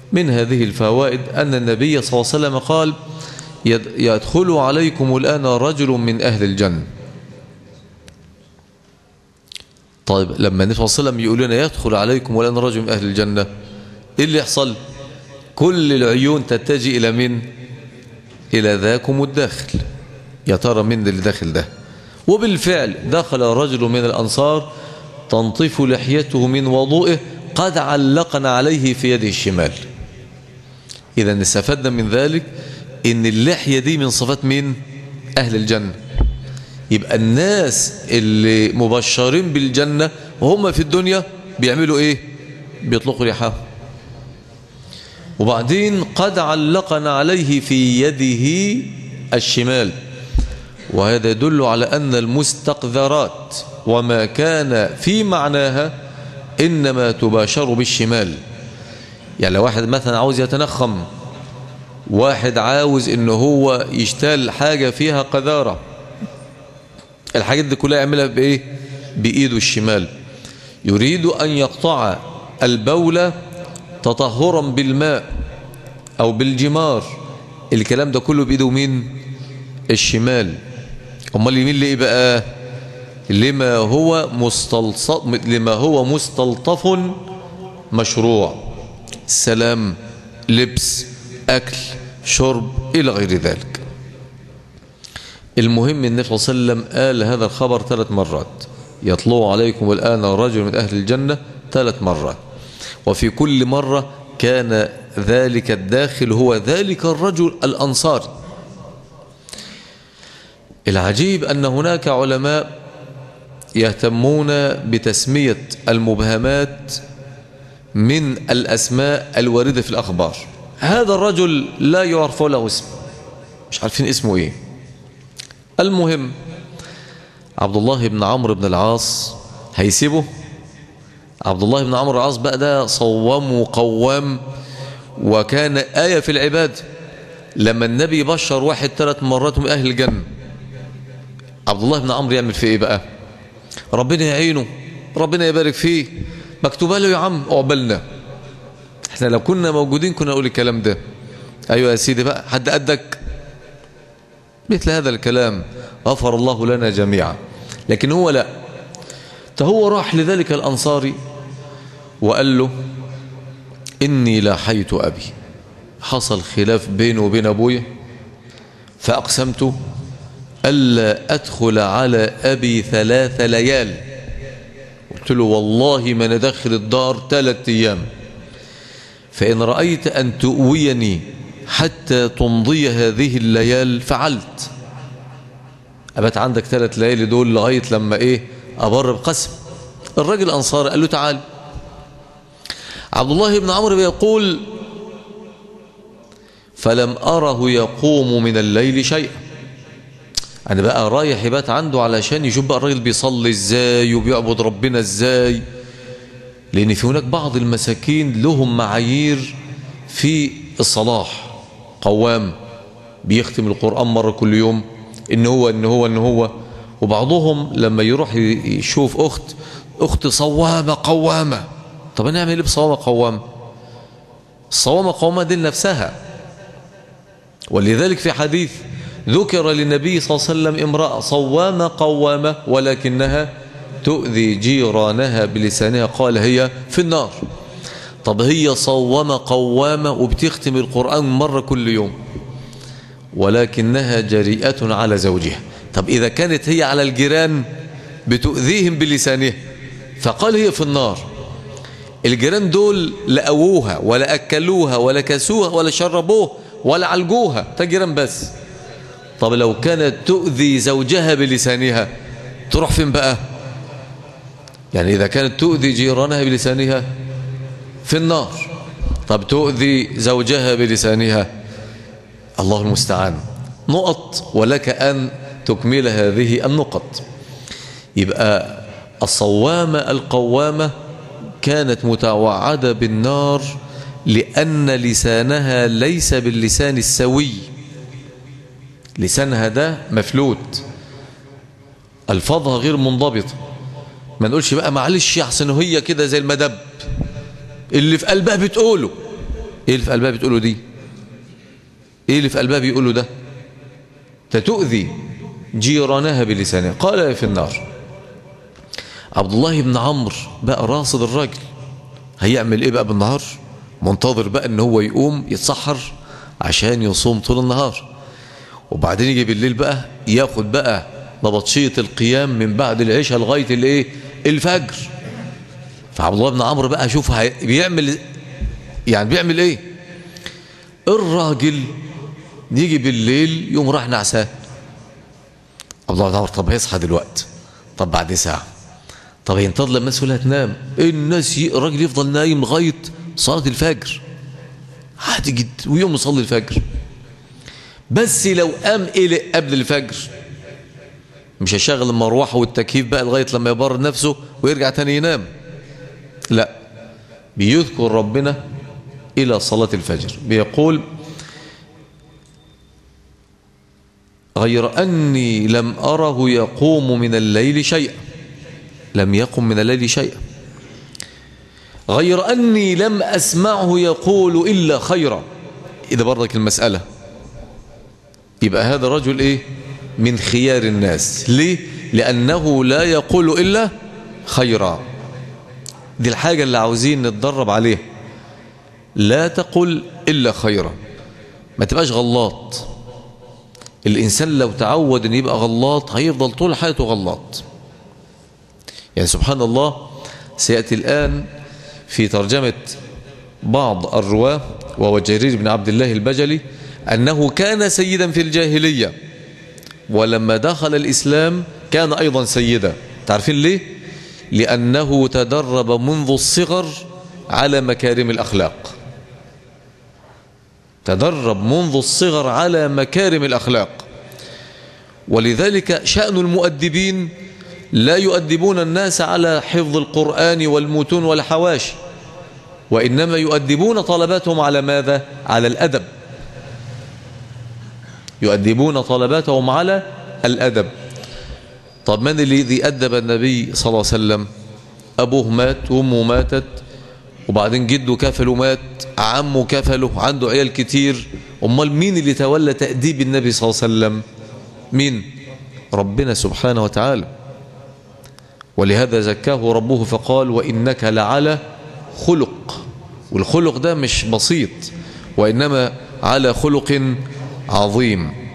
من هذه الفوائد أن النبي صلى الله عليه وسلم قال يدخل عليكم الآن رجل من أهل الجنة طيب لما النبي صلى الله عليه وسلم يقول لنا يدخل عليكم الآن رجل من أهل الجنة إيه اللي يحصل كل العيون تتجه إلى من إلى ذاكم الداخل يا ترى من اللي داخل ده وبالفعل دخل رجل من الأنصار تنطف لحيته من وضوئه قد علقنا عليه في يده الشمال إذا استفدنا من ذلك إن اللحية دي من صفات مين أهل الجنة يبقى الناس اللي مبشرين بالجنة وهم في الدنيا بيعملوا إيه بيطلقوا ريحهم وبعدين قد علقنا عليه في يده الشمال وهذا يدل على أن المستقذرات وما كان في معناها إنما تباشر بالشمال يعني لو واحد مثلا عاوز يتنخم واحد عاوز إنه هو يشتال حاجة فيها قذارة الحاجات دي كلها يعملها بإيه بإيده الشمال يريد أن يقطع البولة تطهرا بالماء أو بالجمار الكلام ده كله بإيده مين الشمال امال اليمين ليه بقى لما هو مستلصق لما هو مستلطف مشروع سلام لبس أكل شرب إلى غير ذلك المهم النبي صلى الله عليه وسلم قال هذا الخبر ثلاث مرات يطلع عليكم الآن رجل من أهل الجنة ثلاث مرات وفي كل مرة كان ذلك الداخل هو ذلك الرجل الأنصاري العجيب أن هناك علماء يهتمون بتسمية المبهمات من الأسماء الواردة في الأخبار هذا الرجل لا يعرف له اسم مش عارفين اسمه ايه المهم عبد الله بن عمرو بن العاص هيسيبه عبد الله بن عمرو العاص بقى ده صوام وقوام وكان آية في العباد لما النبي بشر واحد ثلاث مرات من أهل الجنة عبد الله بن عمرو يعمل في ايه بقى ربنا يعينه ربنا يبارك فيه مكتوبه له يا عم اقبلنا احنا لو كنا موجودين كنا نقول الكلام ده ايوه يا سيدي بقى حد قدك مثل هذا الكلام غفر الله لنا جميعا لكن هو لا فهو راح لذلك الأنصاري وقال له إني لاحيت أبي حصل خلاف بينه وبين أبويا فأقسمت ألا أدخل على أبي ثلاث ليال قلت له والله ما ندخل الدار ثلاث أيام فإن رأيت أن تؤويني حتى تمضي هذه الليال فعلت أبت عندك ثلاث ليالي دول لغاية لما إيه أبر بقسم الراجل أنصار قال له تعال عبد الله بن عمرو بيقول فلم أره يقوم من الليل شيئا أنا بقى رايح يبات عنده علشان يشوف بقى الراجل بيصلي إزاي وبيعبد ربنا إزاي لأن في هناك بعض المساكين لهم معايير في الصلاح قوام بيختم القرآن مرة كل يوم إن هو إن هو إن هو وبعضهم لما يروح يشوف أخت أخت صوامة قوامة طب أنا أعمل إيه بصوامة قوامة الصوامة قوامة دي لنفسها ولذلك في حديث ذكر للنبي صلى الله عليه وسلم امرأة صوامة قوامة ولكنها تؤذي جيرانها بلسانها قال هي في النار طب هي صوامة قوامة وبتختم القرآن مرة كل يوم ولكنها جريئة على زوجها طب إذا كانت هي على الجيران بتؤذيهم بلسانها فقال هي في النار الجيران دول لا أووها ولا أكلوها ولا كسوها ولا شربوها ولا علجوها تجيران بس طب لو كانت تؤذي زوجها بلسانها تروح فين بقى يعني إذا كانت تؤذي جيرانها بلسانها في النار طب تؤذي زوجها بلسانها الله المستعان نقط ولك أن تكمل هذه النقط يبقى الصوامة القوامة كانت متوعدة بالنار لأن لسانها ليس باللسان السوي لسانها ده مفلوت الفاظها غير منضبطة ما نقولش بقى معلش يحسن هي كده زي المدب اللي في قلبها بتقوله ايه اللي في قلبها بتقوله دي ايه اللي في قلبها بيقوله ده تتؤذي جيرانها بلسانها قال في النار عبد الله بن عمرو بقى راصد الراجل هيعمل ايه بقى بالنهار منتظر بقى ان هو يقوم يتسحر عشان يصوم طول النهار وبعدين يجي بالليل بقى ياخد بقى نبطشية القيام من بعد العشاء لغاية الايه الفجر فعبد الله بن عمرو بقى شوف بيعمل يعني بيعمل ايه الراجل يجي بالليل يوم راح نعسان عبد الله بن عمرو طب هيصحى دلوقتي طب بعد ساعة طب ينتظر لما الناس كلها تنام الناس ي... الراجل يفضل نايم لغاية صلاة الفجر عادي جدا ويوم يصلي الفجر بس لو قام قلق قبل الفجر مش هيشغل المروحة والتكييف بقى لغاية لما يبرد نفسه ويرجع تاني ينام لا بيذكر ربنا إلى صلاة الفجر بيقول غير أني لم أره يقوم من الليل شيئا لم يقم من الليل شيئا غير أني لم أسمعه يقول إلا خيرا إذا برضك المسألة يبقى هذا الرجل إيه من خيار الناس ليه لأنه لا يقول إلا خيرا دي الحاجة اللي عاوزين نتدرب عليها لا تقل إلا خيرا ما تبقاش غلاط الإنسان لو تعود أن يبقى غلاط هيفضل طول حياته غلاط يعني سبحان الله سيأتي الآن في ترجمة بعض الرواة وهو جرير بن عبد الله البجلي أنه كان سيدا في الجاهلية ولما دخل الإسلام كان أيضا سيدا تعرفين ليه؟ لأنه تدرب منذ الصغر على مكارم الأخلاق تدرب منذ الصغر على مكارم الأخلاق ولذلك شأن المؤدبين لا يؤدبون الناس على حفظ القرآن والمتون والحواشي وإنما يؤدبون طلباتهم على ماذا؟ على الأدب يؤدبون طلباتهم على الأدب طب من الذي أدب النبي صلى الله عليه وسلم أبوه مات وأمه ماتت وبعدين جده كفل ومات عمه كفله عنده عيال كتير أمال مين اللي تولى تأديب النبي صلى الله عليه وسلم مين ربنا سبحانه وتعالى ولهذا زكاه ربه فقال وإنك لعلى خلق والخلق ده مش بسيط وإنما على خلق عظيم